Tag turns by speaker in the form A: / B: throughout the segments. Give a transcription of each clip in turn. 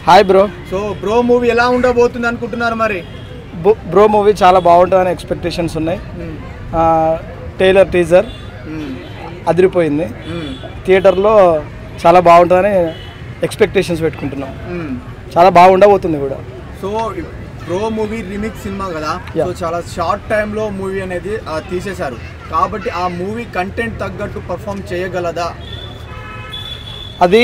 A: Hi bro
B: so Bro movie ఎలా ఉండబోతుంది అనుకుంటున్నారు మరి
A: బ్రో మూవీ చాలా బాగుంటుందని ఎక్స్పెక్టేషన్స్ ఉన్నాయి టైలర్ టీజర్ అదిరిపోయింది థియేటర్లో చాలా బాగుంటుందని ఎక్స్పెక్టేషన్స్ పెట్టుకుంటున్నాం చాలా బాగుండబోతుంది కూడా
B: so Bro movie remix cinema కదా
A: Yeah.
B: సో చాలా షార్ట్ టైంలో మూవీ అనేది ఆ, తీసేశారు కాబట్టి ఆ మూవీ కంటెంట్ తగ్గట్టు పర్ఫామ్ చేయగలదా
A: అది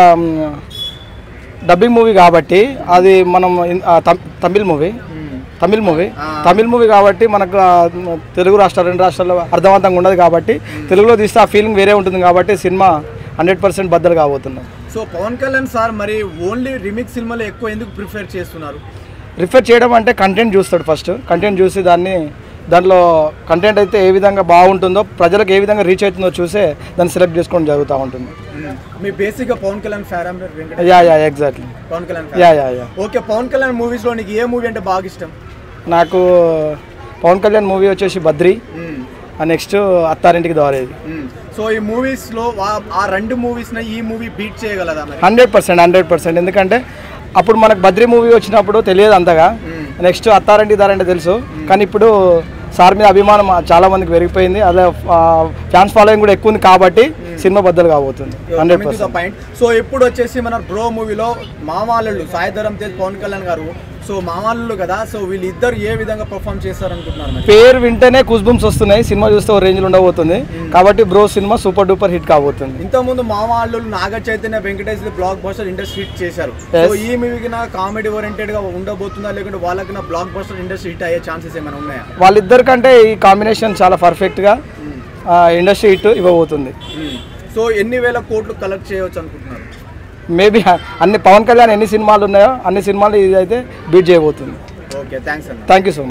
A: డబ్బింగ్ మూవీ కాబట్టి అది మనం ఇన్- ఆ, తమ్- తమిళ్ మూవీ తమిళ్ మూవీ
B: ఆ.
A: తమిళ్ మూవీ కాబట్టి మనకు ఆ, తెలుగు రాష్ట్రాలు రెండు రాష్ట్రాల్లో అర్థవంతంగా ఉండదు కాబట్టి తెలుగులో తీస్తే ఆ ఫీలింగ్ వేరే ఉంటుంది కాబట్టి సినిమా హండ్రెడ్ పర్సెంట్ బద్దలు కాబోతున్నాం
B: సో పవన్ కళ్యాణ్ సార్ మరి ఓన్లీ రిమిక్స్ సినిమాలు ఎక్కువ ఎందుకు ప్రిఫర్ చేస్తున్నారు
A: రిఫర్ చేయడం అంటే కంటెంట్ చూస్తాడు ఫస్ట్ కంటెంట్ చూసి దాన్ని దాంట్లో కంటెంట్ అయితే ఏ విధంగా బాగుంటుందో ప్రజలకు ఏ విధంగా రీచ్ అవుతుందో చూసే దాన్ని సెలెక్ట్ చేసుకోవడం జరుగుతూ ఉంటుంది
B: మీ బేసిక్ గా Pawan Kalyan fan Venkata
A: yeah yeah exactly
B: Pawan Kalyan
A: yeah
B: fan.
A: Yeah yeah
B: okay Pawan Kalyan movies లో నీకు ఏ మూవీ అంటే బాగా ఇష్టం
A: నాకు పవన్ కళ్యాణ్ మూవీ వచ్చేసి బద్రి నెక్స్ట్ అత్తారింటికి దోరేది
B: సో ఈ మూవీస్ లో వా- ఆ రెండు మూవీస్ ఈ మూవీ బీట్ చేయగలదా మరి
A: హండ్రెడ్ పర్సెంట్ హండ్రెడ్ పర్సెంట్ ఎందుకంటే అప్పుడు మనకు బద్రి మూవీ వచ్చినప్పుడు తెలియదు అంతగా నెక్స్ట్ అత్తారింటి దారంటే తెలుసు కానీ ఇప్పుడు సార్ మీద అభిమానం చాలా మందికి పెరిగిపోయింది అదే ఫ్యాన్స్ ఫాలోయింగ్ కూడా ఎక్కువ ఉంది కాబట్టి సినిమా బద్దలు కాబోతుంది హండ్రెడ్ పర్సెంట్
B: పాయింట్ సో ఇప్పుడు వచ్చేసి మన బ్రో మూవీలో మామాళ్ళు సాయిధరం తేజ్ పవన్ కళ్యాణ్ గారు సో మామాళ్ళు కదా సో వీళ్ళిద్దరు ఏ విధంగా పర్ఫామ్ చేస్తారు అనుకుంటున్నారు మరి
A: పేరు వింటేనే కుస్బుమ్స్ వస్తున్నాయి సినిమా చూస్తే ఒక రేంజ్లో ఉండబోతుంది కాబట్టి Bro cinema super duper hit కాబోతుంది
B: ఇంతకుముందు మామాళ్ళు Naga Chaitanya Venkatesh blockbuster industry hit చేశారు సో
A: Yes.
B: ఈ మూవీకి నా కామెడీ ఓరియంటెడ్ గా ఉండబోతుందా లేకుంటే వాళ్ళకి నా బ్లాక్ బస్టర్ ఇండస్ట్రీ హిట్ అయ్యే ఛాన్సెస్ ఏమైనా ఉన్నాయా
A: వాళ్ళిద్దరికంటే ఈ కాంబినేషన్ చాలా పర్ఫెక్ట్గా ఇండస్ట్రీ హిట్ ఇవ్వబోతుంది
B: సో ఎన్ని వేల కోట్లు కలెక్ట్ చేయవచ్చు అనుకుంటున్నారు
A: మేబీ అన్ని పవన్ కళ్యాణ్ ఎన్ని సినిమాలు ఉన్నాయో అన్ని సినిమాలు ఇది అయితే బీట్ చేయబోతుంది
B: ఓకే థ్యాంక్స్ అన్న
A: థ్యాంక్ యూ సో మచ్